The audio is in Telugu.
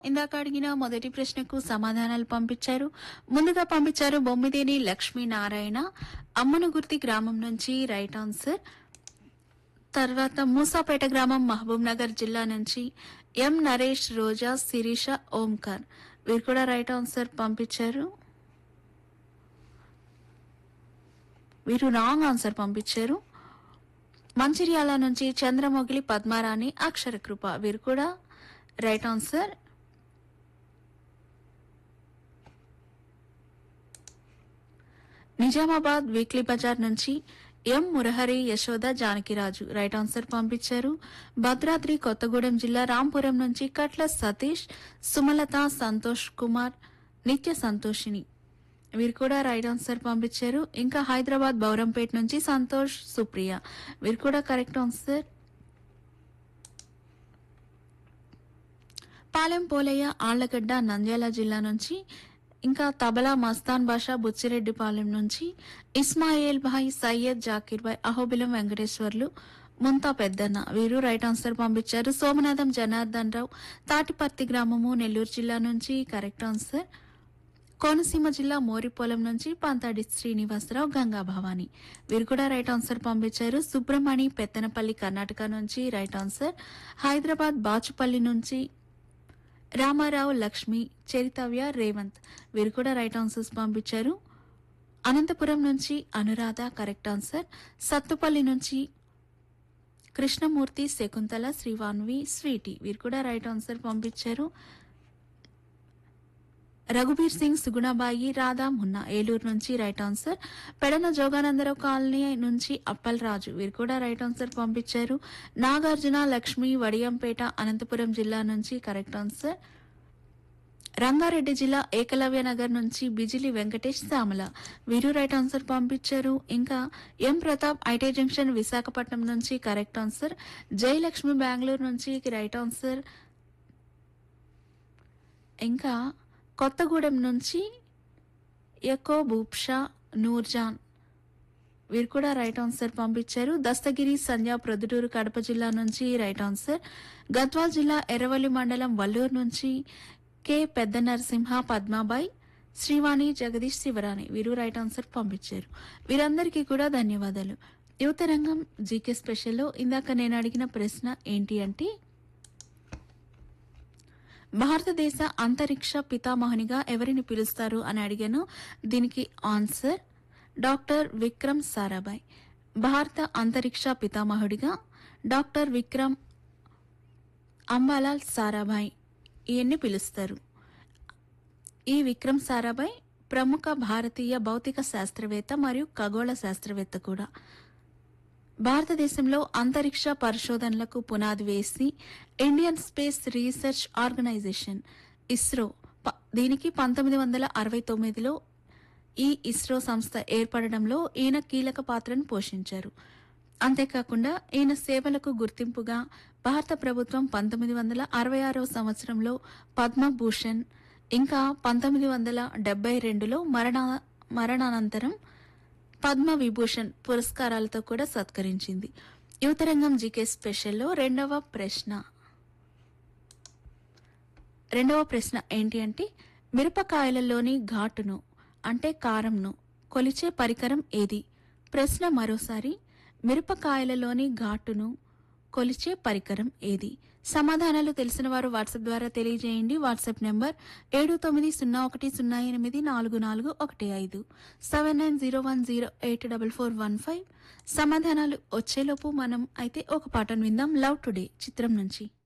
ఇందాక అడిగిన మొదటి ప్రశ్నకు సమాధానాలు పంపించారు ముందుగా పంపించారు బొమ్మిదేని లక్ష్మీనారాయణ అమ్మనుగుర్తి గ్రామం నుంచి రైట్ ఆన్సర్ తర్వాత మూసాపేట గ్రామం మహబూబ్ నగర్ జిల్లా నుంచి ఎం నరేష్ రోజా శిరీష ఓంకార్ వీరు కూడా రైట్ ఆన్సర్ పంపించారు వీరు రాంగ్ ఆన్సర్ పంపించారు మంచిర్యాల నుంచి చంద్రమొగిలి పద్మారాణి అక్షర కృప వీరు కూడా right answer Nizamabad weekly Bazar నుంచి M Murahari Yashoda Janakiraju right answer పంపించారు భద్రాద్రి కొత్తగూడెం జిల్లా రాంపురం నుంచి కట్ల సతీష్ సుమలత సంతోష్ కుమార్ నిత్య సంతోషిని వీరు కూడా రైట్ ఆన్సర్ పంపించారు ఇంకా హైదరాబాద్ బౌరంపేట నుంచి సంతోష్ సుప్రియ వీరు కూడా కరెక్ట్ ఆన్సర్ పాలెం పోలయ్య ఆళ్లగడ్డ నంద్యాల జిల్లా నుంచి ఇంకా తబలా మస్తాన్ బాషా బుచ్చిరెడ్డిపాలెం నుంచి ఇస్మాయిల్ భాయ్ సయ్యద్ జాకీర్ భాయ్ అహోబిలం వెంకటేశ్వర్లు ముంతా పెద్దన్న వీరు రైట్ ఆన్సర్ పంపించారు సోమనాథం జనార్దన్ రావు తాటిపర్తి గ్రామము నెల్లూరు జిల్లా నుంచి కరెక్ట్ ఆన్సర్ కోనసీమ జిల్లా మోరిపోలం నుంచి పంతాడి శ్రీనివాసరావు గంగా భవాని వీరు కూడా రైట్ ఆన్సర్ పంపించారు సుబ్రమణి పెత్తనపల్లి కర్ణాటక నుంచి రైట్ ఆన్సర్ హైదరాబాద్ బాచుపల్లి నుంచి రామారావు లక్ష్మి చరితవ్య రేవంత్ వీరు కూడా రైట్ ఆన్సర్స్ పంపించారు అనంతపురం నుంచి అనురాధ కరెక్ట్ ఆన్సర్ సత్తుపల్లి నుంచి కృష్ణమూర్తి శకుంతల శ్రీవాన్వి స్వీటీ వీరు కూడా రైట్ ఆన్సర్ పంపించారు రఘుబీర్ సింగ్ సుగుణబాయి రాధా మున్నా ఏలూరు నుంచి right answer Pedana Joganandarao colony నుంచి అప్పల్ రాజు వీరు కూడా రైట్ ఆన్సర్ పంపించారు నాగార్జున లక్ష్మి వడియంపేట అనంతపురం జిల్లా నుంచి కరెక్ట్ ఆన్సర్ రంగారెడ్డి జిల్లా ఏకలవ్య నగర్ నుంచి బిజిలి వెంకటేష్ సామల వీరు రైట్ ఆన్సర్ పంపించారు ఇంకా M Pratap IT junction Visakhapatnam నుంచి కరెక్ట్ ఆన్సర్ జయలక్ష్మి బెంగళూరు నుంచి రైట్ ఆన్సర్ ఇంకా కొత్తగూడెం నుంచి ఎకో బూప్షా నూర్జాన్ వీరు కూడా రైట్ ఆన్సర్ పంపించారు దస్తగిరి సంధ్య ప్రొద్దుటూరు కడప జిల్లా నుంచి రైట్ ఆన్సర్ గద్వాల్ జిల్లా ఎర్రవల్లి మండలం వల్లూరు నుంచి కె పెద్ద నరసింహ పద్మాబాయ్ శ్రీవాణి జగదీష్ శివరాణి వీరు రైట్ ఆన్సర్ పంపించారు వీరందరికీ కూడా ధన్యవాదాలు యువతరంగం జీకే స్పెషల్లో ఇందాక నేను అడిగిన ప్రశ్న ఏంటి అంటే భారతదేశ అంతరిక్ష పితామహునిగా ఎవరిని పిలుస్తారు అని అడిగాను దీనికి ఆన్సర్ డాక్టర్ విక్రమ్ సారాభాయ్ భారత అంతరిక్ష పితామహుడిగా డాక్టర్ విక్రమ్ అంబాలాల్ సారాభాయ్ ఈయన్ని పిలుస్తారు ఈ విక్రమ్ సారాభాయ్ ప్రముఖ భారతీయ భౌతిక శాస్త్రవేత్త మరియు ఖగోళ శాస్త్రవేత్త కూడా భారతదేశంలో అంతరిక్ష పరిశోధనలకు పునాది వేసి Indian space research organisation ISRO ప- దీనికి పంతొమ్మిది వందల అరవై తొమ్మిదిలో ఈ ఇస్రో సంస్థ ఏర్పడడంలో ఈయన కీలక పాత్రను పోషించారు అంతేకాకుండా ఈయన సేవలకు గుర్తింపుగా భారత ప్రభుత్వం పంతొమ్మిది వందల అరవై ఆరవ సంవత్సరంలో పద్మభూషణ్ ఇంకా పంతొమ్మిది వందల డెబ్బై రెండులో మరణ మరణానంతరం పద్మ విభూషణ్ పురస్కారాలతో కూడా సత్కరించింది యువతరంగం జీకే స్పెషల్లో రెండవ ప్రశ్న రెండవ ప్రశ్న ఏంటి అంటే మిరపకాయలలోని ఘాటును అంటే కారంను కొలిచే పరికరం ఏది ప్రశ్న మరోసారి మిరపకాయలలోని ఘాటును కొలిచే పరికరం ఏది సమాధానాలు తెలిసిన వారు వాట్సాప్ ద్వారా తెలియజేయండి వాట్సాప్ నెంబర్ ఏడు తొమ్మిది సున్నా ఒకటి సున్నా ఎనిమిది నాలుగు నాలుగు ఒకటి ఐదు seven nine zero one zero eight double four one five సమాధానాలు వచ్చేలోపు మనం అయితే ఒక పాటను విందాం లవ్ టుడే చిత్రం నుంచి